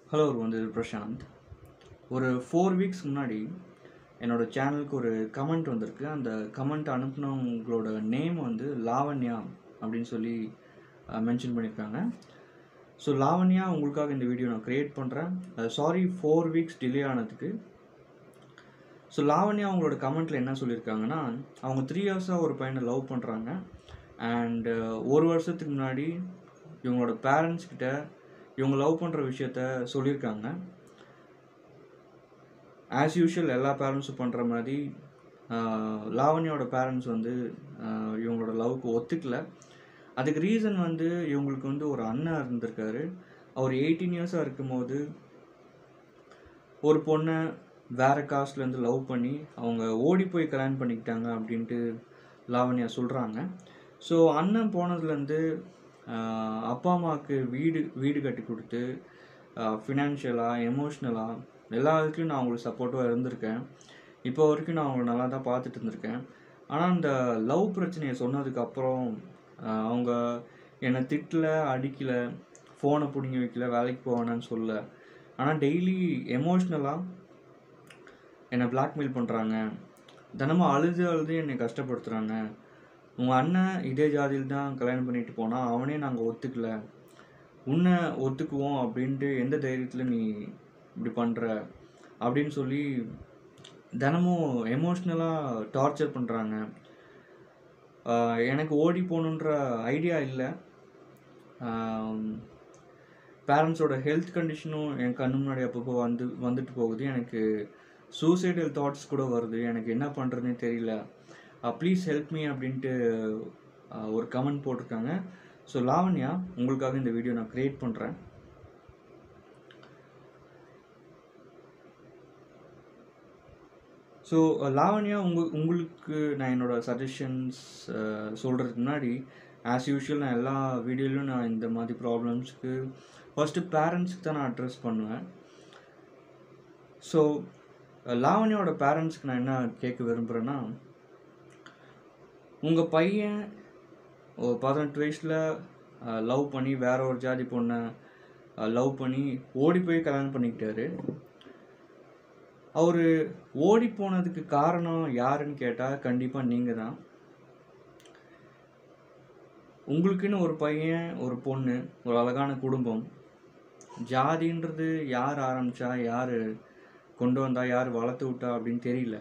hello வந்து பிரசாந்த் ஒரு four weeks முன்னாடி என்னோட சேனலுக்கு ஒரு கமெண்ட் வந்திருக்கு அந்த கமெண்ட் அனுப்புனவங்களோட நேம் வந்து லாவண்யா அப்படின்னு சொல்லி மென்ஷன் பண்ணியிருக்காங்க ஸோ லாவண்யா உங்களுக்காக இந்த வீடியோ நான் க்ரியேட் பண்ணுறேன் சாரி ஃபோர் வீக்ஸ் டிலே ஆனதுக்கு ஸோ லாவண்யா அவங்களோட கமெண்ட்டில் என்ன சொல்லியிருக்காங்கன்னா அவங்க த்ரீ இயர்ஸாக ஒரு பையனை லவ் பண்ணுறாங்க அண்டு ஒரு வருஷத்துக்கு முன்னாடி இவங்களோட பேரண்ட்ஸ் கிட்ட இவங்க லவ் பண்ணுற விஷயத்த சொல்லியிருக்காங்க ஆஸ் யூஷுவல் எல்லா பேரண்ட்ஸும் பண்ணுற மாதிரி ஆஹ், லாவண்யாவோட பேரண்ட்ஸ் வந்து ஆஹ், இவங்களோட லவ்க்கு ஒத்துக்கல அதுக்கு ரீசன் வந்து இவங்களுக்கு வந்து ஒரு அண்ணன் இருந்திருக்காரு அவர் எயிட்டீன் இயர்ஸாக இருக்கும்போது ஒரு பொண்ணை வேற காஸ்ட்லேருந்து லவ் பண்ணி அவங்க ஓடி போய் கல்யாணம் பண்ணிக்கிட்டாங்க அப்படின்ட்டு லாவண்யா சொல்கிறாங்க ஸோ அண்ணன் போனதுலேருந்து ஆஹ், அப்பா அம்மாவுக்கு வீடு வீடு கட்டி கொடுத்து ஃபினான்ஷியலாக எமோஷ்னலாக எல்லா விதத்துலையும் நான் அவங்களுக்கு சப்போர்ட்டாக இருந்திருக்கேன் இப்போ வரைக்கும் நான் அவங்கள நல்லா தான் பார்த்துட்டு இருந்திருக்கேன் ஆனால் இந்த லவ் பிரச்சனையை சொன்னதுக்கப்புறம் அவங்க என்னை திட்டல அடிக்கல ஃபோனை பிடுங்கி வைக்கல வேலைக்கு போவேனான்னு சொல்ல ஆனால் டெய்லி எமோஷ்னலாக என்னை பிளாக்மெயில் பண்ணுறாங்க தினமும் அழுது அழுது என்னை கஷ்டப்படுத்துகிறாங்க உங்கள் அண்ணன் இதே ஜாதியில் தான் கல்யாணம் பண்ணிட்டு போனால் அவனே நாங்கள் ஒத்துக்கல உன்னை ஒத்துக்குவோம் அப்படின்ட்டு எந்த தைரியத்தில் நீ இப்படி பண்ணுற அப்படின்னு சொல்லி தினமும் எமோஷ்னலாக டார்ச்சர் பண்ணுறாங்க எனக்கு ஓடி போகணுன்ற ஐடியா இல்லை பேரண்ட்ஸோட ஹெல்த் கண்டிஷனும் என் கண்ணு முன்னாடி அப்பப்போ வந்து வந்துட்டு போகுது எனக்கு சூசைடல் தாட்ஸ் கூட வருது எனக்கு என்ன பண்ணுறதுனே தெரியல ப்ளீஸ் ஹெல்ப் மீ அப்படின்ட்டு அஹ், ஒரு கமெண்ட் போட்டிருக்காங்க ஸோ லாவண்யா உங்களுக்காக இந்த வீடியோ நான் க்ரியேட் பண்ணுறேன் ஸோ லாவண்யா உங்க உங்களுக்கு நான் என்னோட சஜஷன்ஸ் சொல்கிறதுக்கு முன்னாடி ஆஸ் யூஷுவல் நான் எல்லா வீடியோலையும் நான் இந்த மாதிரி ப்ராப்ளம்ஸ்க்கு ஃபஸ்ட்டு பேரண்ட்ஸ்க்கு தான் நான் அட்ரஸ் பண்ணுவேன் ஸோ லாவண்யாவோட பேரண்ட்ஸ்க்கு நான் என்ன கேட்க விரும்புகிறேன்னா உங்கள் பையன் ஒரு பதினெட்டு வயசில் லவ் பண்ணி வேற ஒரு ஜாதி பொண்ணை லவ் பண்ணி ஓடி போய் கல்யாணம் பண்ணிக்கிட்டாரு அவர் ஓடி போனதுக்கு காரணம் யாருன்னு கேட்டால் கண்டிப்பாக நீங்கள் தான் உங்களுக்குன்னு ஒரு பையன் ஒரு பொண்ணு ஒரு அழகான குடும்பம் ஜாதின்றது யார் ஆரம்பிச்சா யார் கொண்டு வந்தா யார் வளர்த்து விட்டா அப்படின்னு தெரியல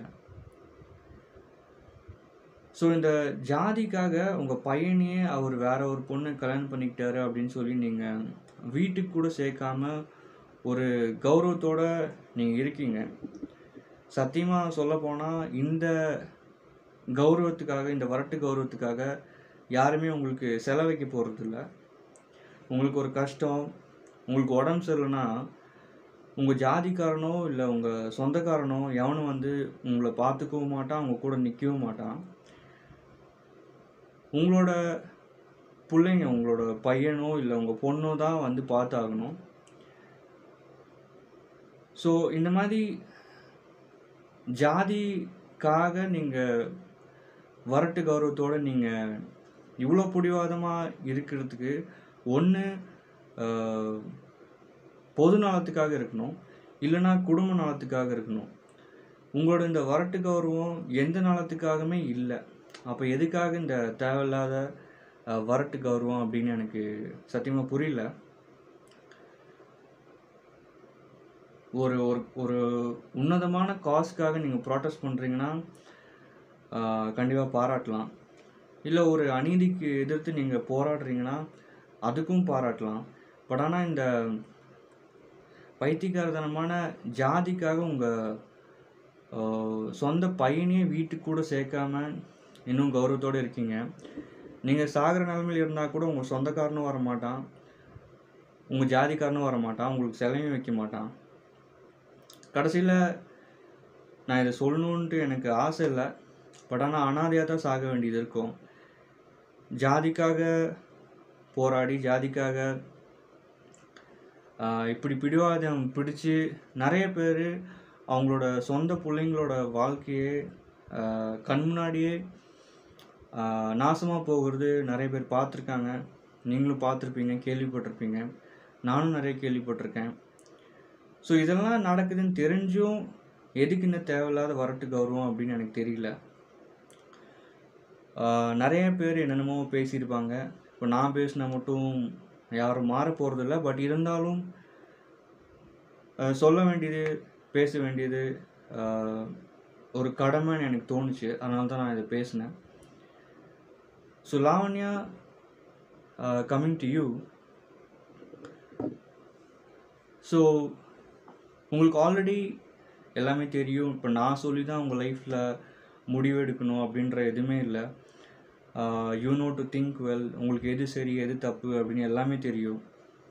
ஸோ இந்த ஜாதிக்காக உங்கள் பையனையே அவர் வேற ஒரு பொண்ணு கல்யாணம் பண்ணிக்கிட்டாரு அப்படின்னு சொல்லி நீங்கள் வீட்டுக்கு கூட சேர்க்காம ஒரு கௌரவத்தோட நீங்கள் இருக்கீங்க சத்தியமாக சொல்ல போனால் இந்த கௌரவத்துக்காக இந்த வரட்டு கௌரவத்துக்காக யாருமே உங்களுக்கு செலவைக்க போகிறதில்ல உங்களுக்கு ஒரு கஷ்டம் உங்களுக்கு உடம்பு சரியில்லைன்னா உங்கள் ஜாதிக்காரனோ இல்லை உங்கள் சொந்தக்காரனோ எவனும் வந்து உங்களை பார்த்துக்கவும் மாட்டான் உங்க கூட நிற்கவும் மாட்டான் உங்களோட பிள்ளைங்க உங்களோட பையனோ இல்லை உங்கள் பொண்ணோ தான் வந்து பார்த்தாகணும் ஸோ இந்த மாதிரி ஜாதிக்காக நீங்கள் வரட்டு கௌரவத்தோடு நீங்கள் இவ்வளோ பிடிவாதமாக இருக்கிறதுக்கு ஒன்று பொது நலத்துக்காக இருக்கணும் இல்லைன்னா குடும்ப நலத்துக்காக இருக்கணும் உங்களோட இந்த வரட்டு கௌரவம் எந்த நலத்துக்காகவுமே இல்லை அப்போ எதுக்காக இந்த தேவையில்லாத அஹ், வரட்டு கௌரவம் அப்படின்னு எனக்கு சத்தியமாக புரியல ஒரு ஒரு ஒரு உன்னதமான காஸ்க்காக நீங்கள் ப்ராட்டஸ்ட் பண்ணுறீங்கன்னா கண்டிப்பாக பாராட்டலாம் இல்லை ஒரு அநீதிக்கு எதிர்த்து நீங்கள் போராடுறீங்கன்னா அதுக்கும் பாராட்டலாம் பட் ஆனால் இந்த பைத்தியக்காரத்தனமான ஜாதிக்காக உங்கள் சொந்த பையனையே வீட்டுக்கு கூட சேர்க்காம இன்னும் கௌரவத்தோடு இருக்கீங்க நீங்கள் சாகிற நிலமையில் இருந்தால் கூட உங்கள் சொந்தக்காரனும் வர மாட்டான் உங்கள் ஜாதிக்காரனும் வர மாட்டான் உங்களுக்கு செலவையும் வைக்க மாட்டான் கடைசியில் நான் இதை சொல்லணுன்ட்டு எனக்கு ஆசை இல்லை பட் ஆனால் அனாதையாக தான் சாக வேண்டியது இருக்கும் ஜாதிக்காக போராடி ஜாதிக்காக ஆஹ், இப்படி பிடிவாதம் பிடிச்சு நிறைய பேர் அவங்களோட சொந்த பிள்ளைங்களோட வாழ்க்கையே ஆஹ், கண் முன்னாடியே நாசமாக போகிறது நிறைய பேர் பார்த்துருக்காங்க நீங்களும் பார்த்துருப்பீங்க கேள்விப்பட்டிருப்பீங்க நானும் நிறைய கேள்விப்பட்டிருக்கேன் ஸோ இதெல்லாம் நடக்குதுன்னு தெரிஞ்சும் எதுக்கு இந்த தேவையில்லாத வரட்டு கௌரவம் அப்படின்னு எனக்கு தெரியல ஆஹ் நிறைய பேர் என்னென்னமோ பேசியிருப்பாங்க இப்போ நான் பேசினா மட்டும் யாரும் மாற போகிறதில்ல பட் இருந்தாலும் ஆஹ் சொல்ல வேண்டியது பேச வேண்டியது ஆஹ் ஒரு கடமைன்னு எனக்கு தோணுச்சு அதனால தான் நான் இதை பேசினேன் so Lavanya coming to you so உங்களுக்கு ஆல்ரெடி எல்லாமே தெரியும் இப்போ நான் சொல்லி தான் உங்கள் லைஃப்பில் முடிவு எடுக்கணும் அப்படின்ற எதுவுமே இல்லை you know to think well உங்களுக்கு எது சரி எது தப்பு அப்படின்னு எல்லாமே தெரியும்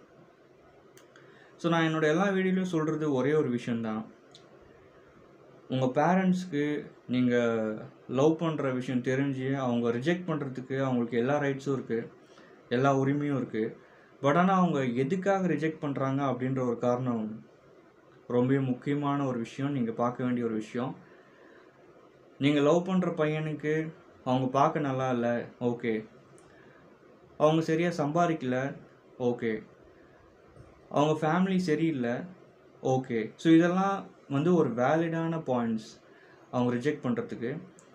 ஸோ நான் என்னோட எல்லா வீடியோலையும் சொல்கிறது ஒரே ஒரு விஷயந்தான் உங்கள் பேரண்ட்ஸ்க்கு நீங்கள் லவ் பண்ணுற விஷயம் தெரிஞ்சு அவங்க ரிஜெக்ட் பண்ணுறதுக்கு அவங்களுக்கு எல்லா ரைட்ஸும் இருக்குது எல்லா உரிமையும் இருக்குது பட் ஆனால் அவங்க எதுக்காக ரிஜெக்ட் பண்ணுறாங்க அப்படின்ற ஒரு காரணம் ரொம்ப முக்கியமான ஒரு விஷயம் நீங்கள் பார்க்க வேண்டிய ஒரு விஷயம் நீங்கள் லவ் பண்ணுற பையனுக்கு அவங்க பார்க்க நல்லா இல்லை ஓகே அவங்க சரியாக சம்பாதிக்கல ஓகே அவங்க ஃபேமிலி சரியில்லை ஓகே ஸோ இதெல்லாம் வந்து ஒரு வேலிடான பாயிண்ட்ஸ் அவங்க ரிஜெக்ட் பண்ணுறதுக்கு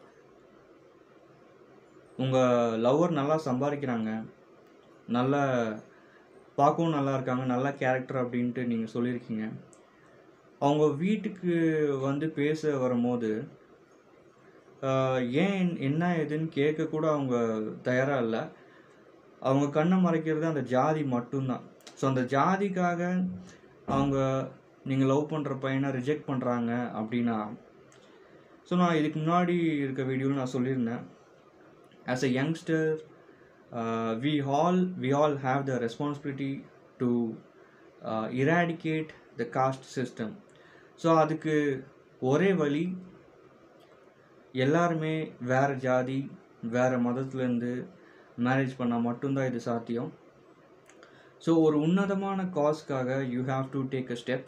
உங்கள் லவ்வர் நல்லா சம்பாதிக்கிறாங்க நல்ல பார்க்கவும் நல்லா இருக்காங்க நல்ல கேரக்டர் அப்படின்ட்டு நீங்கள் சொல்லியிருக்கீங்க அவங்க வீட்டுக்கு வந்து பேச வரும்போது ஆஹ், ஏன் என்ன ஏதுன்னு கேட்க கூட அவங்க தயாராக இல்லை அவங்க கண்ணை மறைக்கிறது அந்த ஜாதி மட்டும்தான் ஸோ அந்த ஜாதிக்காக அவங்க நீங்கள் லவ் பண்ணுற பையனை ரிஜெக்ட் பண்ணுறாங்க அப்படின்னா ஸோ நான் இதுக்கு முன்னாடி இருக்க வீடியோவில் நான் சொல்லியிருந்தேன் as a youngster we all we all have the responsibility to eradicate the caste system so அதுக்கு ஒரே வழி எல்லாருமே வேறு ஜாதி வேறு மதத்துலேருந்து மேரேஜ் பண்ணால் மட்டும்தான் இது சாத்தியம் ஸோ ஒரு உன்னதமான காஸ்க்காக you have to take a step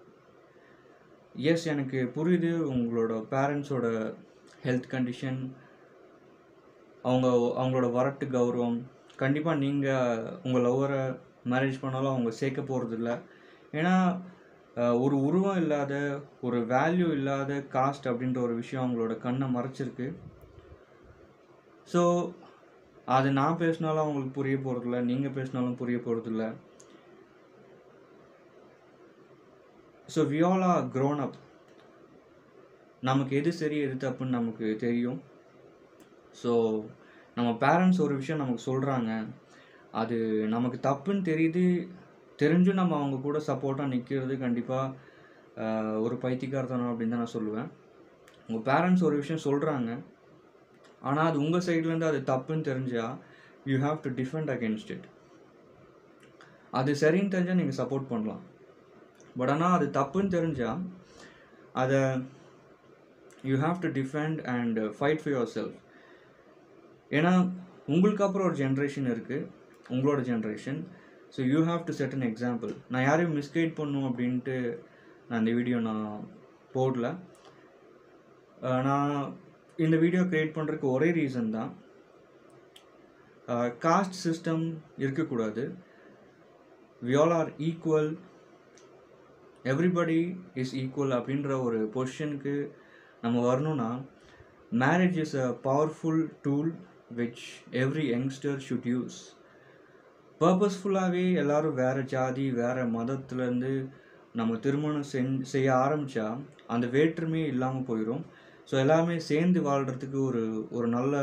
yes எனக்கு புரியுது உங்களோட பேரண்ட்ஸோட ஹெல்த் கண்டிஷன் அவங்க அவங்களோட வரட்டு கௌரவம் கண்டிப்பாக நீங்கள் உங்கள் லவ்வரை மேரேஜ் பண்ணாலும் அவங்க சேர்க்க போகிறதில்ல ஏன்னா அஹ், ஒரு உருவம் இல்லாத ஒரு வேல்யூ இல்லாத காஸ்ட் அப்படின்ற ஒரு விஷயம் அவங்களோட கண்ணை மறைச்சிருக்கு ஸோ அது நான் பேசினாலும் அவங்களுக்கு புரிய போகிறதில்ல நீங்கள் பேசினாலும் புரிய போகிறதில்ல so we all are grown up நமக்கு எது சரி எது தப்புன்னு நமக்கு தெரியும் ஸோ நம்ம பேரண்ட்ஸ் ஒரு விஷயம் நமக்கு சொல்கிறாங்க அது நமக்கு தப்புன்னு தெரியுது தெரிஞ்சும் நம்ம அவங்க கூட சப்போர்ட்டாக நிற்கிறது கண்டிப்பாக ஒரு பைத்தியக்காரத்தனம் அப்படின்னு தான் நான் சொல்லுவேன் உங்கள் பேரண்ட்ஸ் ஒரு விஷயம் சொல்கிறாங்க ஆனால் அது உங்கள் சைட்லேருந்து அது தப்புன்னு தெரிஞ்சால் you have to defend against it அது சரின்னு தெரிஞ்சால் நீங்கள் சப்போர்ட் பண்ணலாம் பட் ஆனால் அது தப்புன்னு தெரிஞ்சால் அதை you have to defend and fight for yourself ஏன்னா உங்களுக்கு அப்புறம் ஒரு ஜென்ரேஷன் இருக்குது உங்களோட generation so you have to set an example நான் யாரையும் மிஸ்கைட் பண்ணும் அப்படின்ட்டு நான் இந்த வீடியோ நான் போடல அஹ் நான் இந்த வீடியோ க்ரியேட் பண்ணுறதுக்கு ஒரே ரீசன் தான் காஸ்ட் சிஸ்டம் இருக்கக்கூடாது we all are equal everybody is equal அப்படின்ற ஒரு பொசிஷனுக்கு நம்ம வரணும்னா marriage is a powerful tool which every youngster should use பர்பஸ்ஃபுல்லாகவே எல்லாரும் வேறு ஜாதி வேறு மதத்துலேருந்து நம்ம திருமணம் செஞ் செய்ய ஆரம்பித்தா அந்த வேற்றுமையே இல்லாமல் போயிடும் ஸோ எல்லாமே சேர்ந்து வாழ்கிறதுக்கு ஒரு ஒரு நல்ல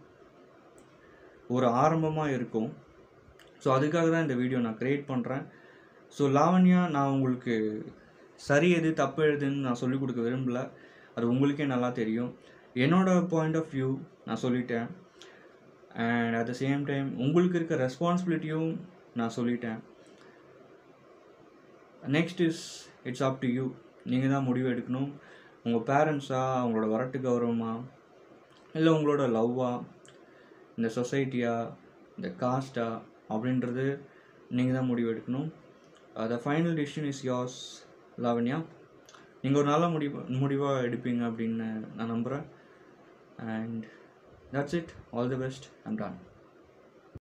ஒரு ஆரம்பமாக இருக்கும் ஸோ அதுக்காக தான் இந்த வீடியோ நான் க்ரியேட் பண்ணுறேன் ஸோ லாவண்யா நான் உங்களுக்கு சரி எது தப்பு எதுன்னு நான் சொல்லிக் கொடுக்க விரும்பல அது உங்களுக்கே நல்லா தெரியும் என்னோட பாயிண்ட் ஆஃப் வியூ நான் சொல்லிட்டேன் and at the same time உங்களுக்கு இருக்க ரெஸ்பான்சிபிலிட்டியும் நான் சொல்லிட்டேன் next is it's up to you நீங்கள் தான் முடிவு எடுக்கணும் உங்கள் பேரண்ட்ஸா அவங்களோட வரட்டு கௌரவமா இல்லை உங்களோட லவ்வா இந்த சொசைட்டியா இந்த காஸ்டா அப்படின்றது நீங்கள் தான் முடிவு எடுக்கணும் the final decision is yours Lavanya நீங்கள் ஒரு நல்ல முடிவு முடிவாக எடுப்பீங்க அப்படின்னு நான் நம்புகிறேன் and that's it all the best I'm Don